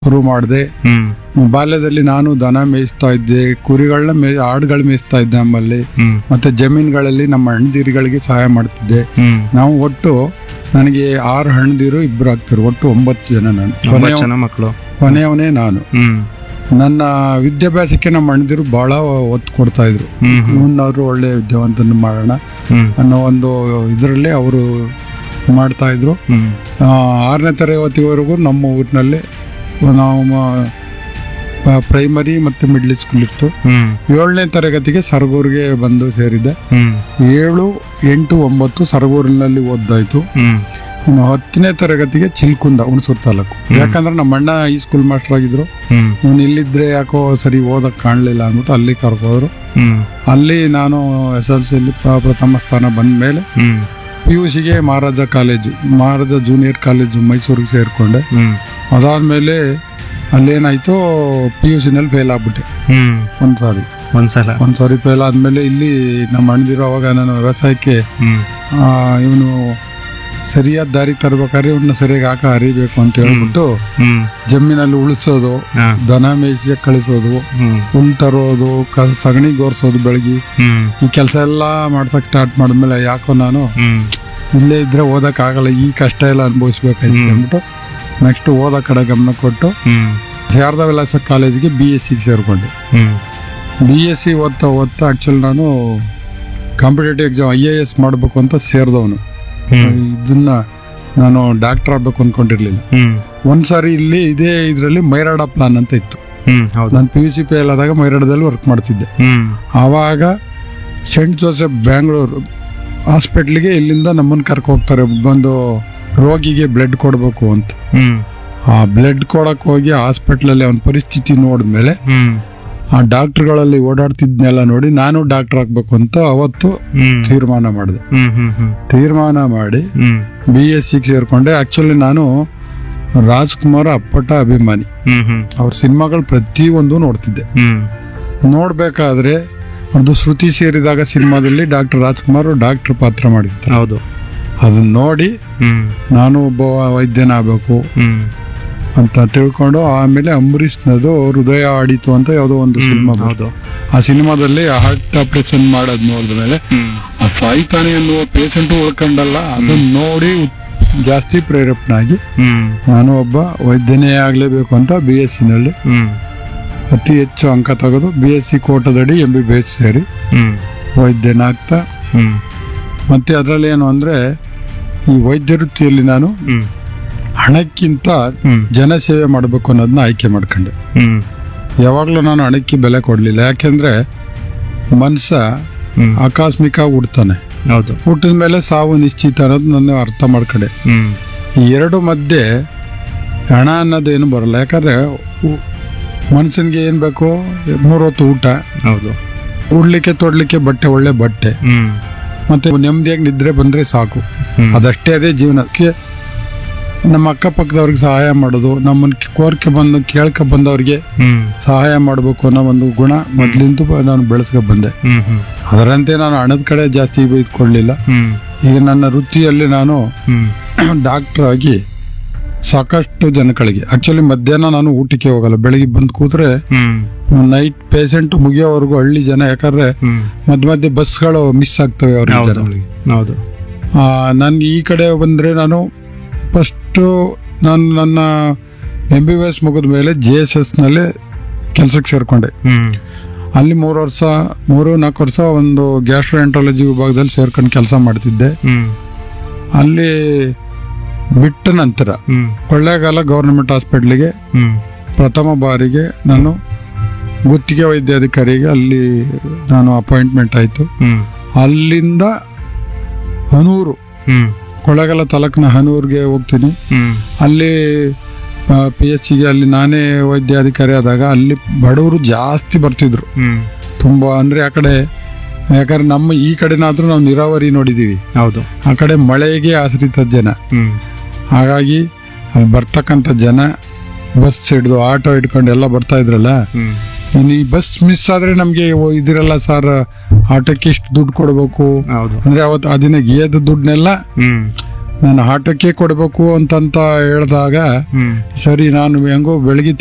ಶುರು ಮಾಡಿದೆ ಹ್ಮ್ ಬಾಲ್ಯದಲ್ಲಿ ನಾನು ದನ ಮೇಯಿಸ್ತಾ ಇದ್ದೆ ಕುರಿಗಳನ್ನ ಮೇ ಆಡುಗಳು ಮೇಯಿಸ್ತಾ ಇದ್ದೆ ನಮ್ಮಲ್ಲಿ ಹ್ಮ್ ಮತ್ತೆ ಜಮೀನುಗಳಲ್ಲಿ ನಮ್ಮ ಅಣ್ಣದಿರಿಗಳಿಗೆ ಸಹಾಯ ಮಾಡ್ತಿದ್ದೆ ಹ್ಮ್ ನಾವು ಒಟ್ಟು ನನಗೆ ಆರು ಹಣ್ಣದಿರು ಇಬ್ರು ಆಗ್ತಿರು ಒಟ್ಟು ಒಂಬತ್ತು ಜನ ನಾನು ಒಂಬತ್ತು ಕೊನೆಯ ಜನ ಮಕ್ಕಳು ಕೊನೆಯವನೇ ನಾನು ಹ್ಮ್ ನನ್ನ ವಿದ್ಯಾಭ್ಯಾಸಕ್ಕೆ ನಮ್ಮ ಅಣ್ಣದಿರು ಬಹಳ ಒತ್ತು ಕೊಡ್ತಾ ಇದ್ರು ಹ್ಮ್ ಹ್ಮ್ ಇವನ್ನಾದ್ರು ಒಳ್ಳೆ ವಿದ್ಯಾವಂತನ ಮಾಡೋಣ ಹ್ಮ್ ಅನ್ನೋ ಒಂದು ಇದರಲ್ಲಿ ಅವರು ಮಾಡ್ತಾ ಇದ್ರು ಹ್ಮ್ ಆ, ಆರನೇ ತರಗತಿವರೆಗೂ ನಮ್ಮ ಊರಿನಲ್ಲಿ ನಾವು ಪ್ರೈಮರಿ ಮತ್ತು ಮಿಡ್ಲ್ ಸ್ಕೂಲ್ ಇತ್ತು ಹ್ಮ್ ಏಳನೇ ತರಗತಿಗೆ ಸರಗೂರಿಗೆ ಬಂದು ಸೇರಿದ್ದೆ ಹ್ಮ್ ಏಳು ಎಂಟು ಒಂಬತ್ತು ಸರಗೂರಿನಲ್ಲಿ ಓದ್ದಾಯ್ತು ಹ್ಮ್ ಇನ್ನು ಹತ್ತನೇ ತರಗತಿಗೆ ಚಿಲ್ಕುಂದ ಹುಣಸೂರು ತಾಲೂಕು ಯಾಕಂದ್ರೆ ನಮ್ಮ ಅಣ್ಣ ಈ ಸ್ಕೂಲ್ ಮಾಸ್ಟರ್ ಆಗಿದ್ರು ಹ್ಮ್ ಇವನು ಇಲ್ಲಿದ್ರೆ ಯಾಕೋ ಸರಿ ಓದಕ್ ಕಾಣಲಿಲ್ಲ ಅಂದ್ಬಿಟ್ಟು ಅಲ್ಲಿ ಕರ್ಕೋದ್ರು ಹ್ಮ್ ಅಲ್ಲಿ ನಾನು ಎಸ್ ಎಲ್ ಸಿಲಿ ಪ್ರಥಮ ಸ್ಥಾನ ಬಂದ ಮೇಲೆ ಹ್ಮ್ ಪಿ ಯು ಸಿಗೆ Maharaja college Maharaja junior college ಮೈಸೂರಿಗೆ ಸೇರಿಕೊಂಡೆ ಹ್ಮ್ ಅದಾದ್ಮೇಲೆ ಅಲ್ಲೇನಾಯ್ತು ಪಿ ಯು ಸಿನಲ್ಲಿ ಫೇಲ್ ಆಗ್ಬಿಟ್ಟೆ ಹ್ಮ್ ಒಂದು ಸಾರಿ ಒಂದ್ಸಲ ಒಂದು ಸಾರಿ ಫೇಲ್ ಆದ್ಮೇಲೆ ಇಲ್ಲಿ ನಮ್ಮ ಅಣ್ಣದಿರೋ ಅವಾಗ ನಾನು ವ್ಯವಸಾಯಕ್ಕೆ ಹ್ಮ್ ಇವನು ಸರಿಯಾದ ದಾರಿ ತರ್ಬೇಕಾದ್ರೆ ಇವನ್ನ ಸರಿಯಾಗಿ ಹಾಕ ಹರಿಬೇಕು ಅಂತ ಹೇಳ್ಬಿಟ್ಟು ಹ್ಮ್ ಜಮೀನಲ್ಲಿ ಉಳಿಸೋದು ಹಾ ದನ ಮೇಯಿಸಿ ಕಳಿಸೋದು ಹ್ಮ್ ಹುಲ್ ತರೋದು ಕ ಸಗಣಿ ಗೋರ್ಸೋದು ಬೆಳಗ್ಗೆ ಹ್ಮ್ ಈ ಕೆಲಸ ಎಲ್ಲ ಮಾಡ್ಸಕ್ ಸ್ಟಾರ್ಟ್ ಮಾಡಿದ್ಮೇಲೆ ಯಾಕೋ ನಾನು ಹ್ಮ್ ಇಲ್ಲೇ ಇದ್ರೆ ಓದಕ್ ಆಗಲ್ಲ ಈ ಕಷ್ಟ ಎಲ್ಲ ಅನುಭವಿಸ್ಬೇಕಾಯ್ತು ಅಂದ್ಬಿಟ್ಟು ನೆಕ್ಸ್ಟ್ ಓದೋ ಕಡೆ ಗಮನ ಕೊಟ್ಟು ಹ್ಮ್ ಶಾರದಾ ವಿಲಾಸ ಕಾಲೇಜಿಗೆ ಬಿ ಎಸ್ ಸಿಗೆ ಸೇರಿಕೊಂಡೆ ಹ್ಮ್ ಬಿ ಎಸ್ ಸಿ ಓದ್ತಾ ಓದ್ತಾ ಆ್ಯಕ್ಚುಲಿ ನಾನು competitive exam I A S ಮಾಡಬೇಕು ಅಂತ ಸೇರಿದವನು ಹ್ಮ್ ಇದನ್ನ ನಾನು ಡಾಕ್ಟರ್ ಆಗ್ಬೇಕು ಅನ್ಕೊಂಡಿರ್ಲಿಲ್ಲ ಹ್ಮ್ ಒಂದ್ಸಾರಿ ಇಲ್ಲಿ ಇದೇ ಇದರಲ್ಲಿ ಮೈರಾಡ ಪ್ಲಾನ್ ಅಂತ ಇತ್ತು ಹ್ಮ್ ಹೌದು ನಾನು P U C P L ಆದಾಗ ಮೈರಾಡದಲ್ಲಿ ವರ್ಕ್ ಮಾಡ್ತಿದ್ದೆ ಹ್ಮ್ ಆವಾಗ ಸೆಂಟ್ ಜೋಸೆಫ್ ಬ್ಯಾಂಗ್ಳೂರು ಹಾಸ್ಪಿಟ್ಲಿಗೆ ಇಲ್ಲಿಂದ ನಮ್ಮನ್ನು ಕರ್ಕೊ ಹೋಗ್ತಾರೆ ಬಂದು ರೋಗಿಗೆ ಬ್ಲಡ್ ಕೊಡಬೇಕು ಅಂತ ಹ್ಮ್ ಆ ಬ್ಲಡ್ ಕೊಡಕ್ ಹೋಗಿ ಹಾಸ್ಪಿಟ್ಲಲ್ಲಿ ಅವನ ಪರಿಸ್ಥಿತಿ ನೋಡಿದ್ಮೇಲೆ ಹ್ಮ್ ಆ ಡಾಕ್ಟರ್ಗಳಲ್ಲಿ ಓಡಾಡ್ತಿದ್ನೆಲ್ಲ ನೋಡಿ ನಾನು ಡಾಕ್ಟರ್ ಆಗ್ಬೇಕು ಅಂತ ಅವತ್ತು ಹ್ಮ್ ತೀರ್ಮಾನ ಮಾಡಿದೆ ಹ್ಮ್ ಹ್ಮ್ ಹ್ಮ್ ತೀರ್ಮಾನ ಮಾಡಿ ಹ್ಮ್ ಬಿ ಎಸ್ ಸಿಗೆ ಸೇರ್ಕೊಂಡೆ ಆಕ್ಚುಲಿ ನಾನು ರಾಜ್ಕುಮಾರ್ ಅಪ್ಪಟ ಅಭಿಮಾನಿ ಹ್ಮ್ ಹ್ಮ್ ಅವ್ರ ಸಿನಿಮಾಗಳು ಪ್ರತಿಯೊಂದು ನೋಡ್ತಿದ್ದೆ ಹ್ಮ್ ನೋಡ್ಬೇಕಾದ್ರೆ ಅವ್ರದ್ದು ಶ್ರುತಿ ಸೇರಿದಾಗ ಸಿನಿಮಾದಲ್ಲಿ ಡಾಕ್ಟರ್ ರಾಜ್ಕುಮಾರ್ ಡಾಕ್ಟರ್ ಪಾತ್ರ ಮಾಡಿರ್ತಾರೆ ಹೌದು ಅದನ್ನ ನೋಡಿ ಹ್ಮ್ ನಾನು ಒಬ್ಬ ವೈದ್ಯನಾಗಬೇಕು ಹ್ಮ್ ಅಂತ ತಿಳ್ಕೊಂಡು ಆಮೇಲೆ ಅಂಬರೀಷ್ನದು ಹೃದಯ ಆಡಿತು ಅಂತ ಯಾವುದೋ ಒಂದು ಸಿನಿಮಾ ಹೌದು ಆ ಸಿನಿಮಾದಲ್ಲಿ ಹಾರ್ಟ್ ಆಪರೇಷನ್ ಮಾಡೋದ್ ನೋಡಿದ್ಮೇಲೆ ಹ್ಮ್ ಆ ಸಾಯ್ತಾನೆ ಅನ್ನುವ ಪೇಷಂಟ್ ಉಳ್ಕೊಂಡಲ್ಲ ಅದನ್ನ ನೋಡಿ ಉತ್- ಜಾಸ್ತಿ ಪ್ರೇರೇಪಣಾಗಿ ಹ್ಮ್ ನಾನು ಒಬ್ಬ ವೈದ್ಯನೇ ಆಗಲೇಬೇಕು ಅಂತ ಬಿ ಎಸ್ ಸಿನಲ್ಲಿ ಹ್ಮ್ ಅತಿ ಹೆಚ್ಚು ಅಂಕ ತೆಗೆದು ಬಿ ಎಸ್ ಸಿ ಕೋಟದಡಿ ಎಂ ಬಿ ಬಿ ಎಸ್ ಸೇರಿ ಹ್ಮ್ ವೈದ್ಯನಾಗ್ತಾ ಹ್ಮ್ ಮತ್ತೆ ಅದರಲ್ಲಿ ಏನು ಅಂದರೆ ಈ ವೈದ್ಯ ವೃತ್ತಿಯಲ್ಲಿ ನಾನು ಹ್ಮ್ ಹಣಕ್ಕಿಂತ ಹ್ಮ್ ಜನಸೇವೆ ಮಾಡಬೇಕು ಅನ್ನೋದನ್ನ ಆಯ್ಕೆ ಮಾಡ್ಕೊಂಡೆ ಹ್ಮ್ ಯಾವಾಗಲೂ ನಾನು ಹಣಕ್ಕೆ ಬೆಲೆ ಕೊಡಲಿಲ್ಲ ಯಾಕೆಂದರೆ ಮನುಷ್ಯ ಹ್ಮ್ ಆಕಸ್ಮಿಕ ಹುಡ್ತಾನೆ ಹೌದು ಹುಟ್ಟಿದ ಮೇಲೆ ಸಾವು ನಿಶ್ಚಿತ ಅನ್ನೋದು ನಾನು ಅರ್ಥ ಮಾಡ್ಕೊಂಡೆ ಹ್ಮ್ ಈ ಎರಡು ಮಧ್ಯೆ ಹಣ ಅನ್ನೋದೇನು ಬರಲ್ಲ ಯಾಕಂದರೆ ಮನುಷ್ಯನಿಗೆ ಏನು ಬೇಕು ಮೂರು ಹೊತ್ತು ಊಟ ಹೌದು ಉಡ್ಲಿಕ್ಕೆ ತೊಡ್ಲಿಕ್ಕೆ ಬಟ್ಟೆ ಒಳ್ಳೆ ಬಟ್ಟೆ ಹ್ಮ್ ಮತ್ತೆ ನೆಮ್ಮದಿಯಾಗಿ ನಿದ್ರೆ ಬಂದರೆ ಸಾಕು ಹ್ಮ್ ಅದಷ್ಟೇ ಅದೇ ಜೀವನಕ್ಕೆ ನಮ್ಮ ಅಕ್ಕಪಕ್ಕದವ್ರಿಗೆ ಸಹಾಯ ಮಾಡೋದು ನಮ್ಮನ್ನ ಕೋರಿಕೆ ಬಂದು ಕೇಳ್ಕೊ ಬಂದವ್ರಿಗೆ ಹ್ಮ್ ಸಹಾಯ ಮಾಡಬೇಕು ಅನ್ನೋ ಒಂದು ಗುಣ ಮೊದಲಿಂದ ನಾನು ಬೆಳೆಸ್ಕೊ ಬಂದೆ ಹ್ಮ್ ಹ್ಮ್ ಅದರಂತೆ ನಾನು ಹಣದ ಕಡೆ ಜಾಸ್ತಿ ಇದ್ಕೊಳ್ಳಿಲ್ಲ ಹ್ಮ್ ಈಗ ನನ್ನ ವೃತ್ತಿಯಲ್ಲಿ ನಾನು ಹ್ಮ್ ಡಾಕ್ಟರ್ ಆಗಿ ಸಾಕಷ್ಟು ಜನಗಳಿಗೆ ಆಕ್ಚುಲಿ ಮಧ್ಯಾಹ್ನ ನಾನು ಊಟಕ್ಕೆ ಹೋಗಲ್ಲ ಬೆಳಿಗ್ಗೆ ಬಂದು ಕೂತ್ರೆ ಹ್ಮ್ ನೈಟ್ ಪೇಷಂಟ್ ಮುಗಿಯೋವರೆಗೂ ಹಳ್ಳಿ ಜನ ಯಾಕಂದ್ರೆ ಹ್ಮ್ ಮಧ್ಯ ಮಧ್ಯೆ ಬಸ್ಗಳು ಮಿಸ್ ಆಗ್ತವೆ ಅವ್ರಿಗೆ ಹೌದು ಜನಗಳಿಗೆ ಹೌದು ನಾನು ಈ ಕಡೆ ಬಂದರೆ ನಾನು ಫಸ್ಟು ನಾನು ನನ್ನ ಎಂ ಬಿ ಬಿ ಎಸ್ ಮುಗಿದ ಮೇಲೆ ಜೆ ಎಸ್ ಎಸ್ನಲ್ಲಿ ಕೆಲಸಕ್ಕೆ ಸೇರಿಕೊಂಡೆ ಹ್ಮ್ ಅಲ್ಲಿ ಮೂರು ವರ್ಷ ಮೂರು ನಾಲ್ಕು ವರ್ಷ ಒಂದು ಗ್ಯಾಸ್ಟ್ರೋಎಂಟ್ರಾಲಜಿ ವಿಭಾಗದಲ್ಲಿ ಸೇರ್ಕೊಂಡು ಕೆಲಸ ಮಾಡ್ತಿದ್ದೆ ಹ್ಮ್ ಅಲ್ಲಿ ಬಿಟ್ಟ ನಂತರ ಹ್ಮ್ ಕೊಳ್ಳೇಗಾಲ ಗೌರ್ಮೆಂಟ್ ಹಾಸ್ಪಿಟ್ಲಿಗೆ ಹ್ಮ್ ಪ್ರಥಮ ಬಾರಿಗೆ ನಾನು ಗುತ್ತಿಗೆ ವೈದ್ಯಾಧಿಕಾರಿಗೆ ಅಲ್ಲಿ ನಾನು ಅಪಾಯಿಂಟ್ಮೆಂಟ್ ಆಯಿತು ಹ್ಮ್ ಅಲ್ಲಿಂದ ಹನೂರು ಹ್ಮ್ ಕೊಳ್ಳೇಗಾಲ ತಾಲೂಕಿನ ಹನೂರಿಗೆ ಹೋಗ್ತೀನಿ ಹ್ಮ್ ಅಲ್ಲಿ ಪಿ ಎಚ್ ಸಿಗೆ ಅಲ್ಲಿ ನಾನೇ ವೈದ್ಯಾಧಿಕಾರಿ ಆದಾಗ ಅಲ್ಲಿ ಬಡವರು ಜಾಸ್ತಿ ಬರ್ತಿದ್ರು ಹ್ಮ್ ತುಂಬ ಅಂದರೆ ಆ ಕಡೆ ಯಾಕಂದ್ರೆ ನಮ್ಮ ಈ ಕಡೆನಾದ್ರೂ ನಾವು ನೀರಾವರಿ ನೋಡಿದ್ದೀವಿ ಹೌದು ಆ ಕಡೆ ಮಳೆಗೆ ಆಶ್ರಿತ ಜನ ಹ್ಮ್ ಹಾಗಾಗಿ ಅಲ್ಲಿ ಬರ್ತಕ್ಕಂಥ ಜನ ಬಸ್ ಹಿಡಿದು ಆಟೋ ಹಿಡ್ಕೊಂಡು ಎಲ್ಲ ಬರ್ತಾ ಇದ್ರಲ್ಲ ಹ್ಮ್ ಇನ್ನು ಈ ಬಸ್ ಮಿಸ್ ಆದ್ರೆ ನಮಗೆ ಇದಿರಲ್ಲ ಸರ್ ಆಟೋಕ್ಕೆ ಇಷ್ಟು ದುಡ್ಡು ಕೊಡಬೇಕು ಹೌದು ಅಂದ್ರೆ ಅವತ್ತು ಆ ದಿನ ಗೇದ ದುಡ್ಡನ್ನೆಲ್ಲ ಹ್ಮ್ ನಾನು ಆಟಕ್ಕೆ ಕೊಡಬೇಕು ಅಂತಂತ ಹೇಳಿದಾಗ ಹ್ಮ್ ಸರಿ ನಾನು ಹೆಂಗೋ ಬೆಳಗ್ಗೆ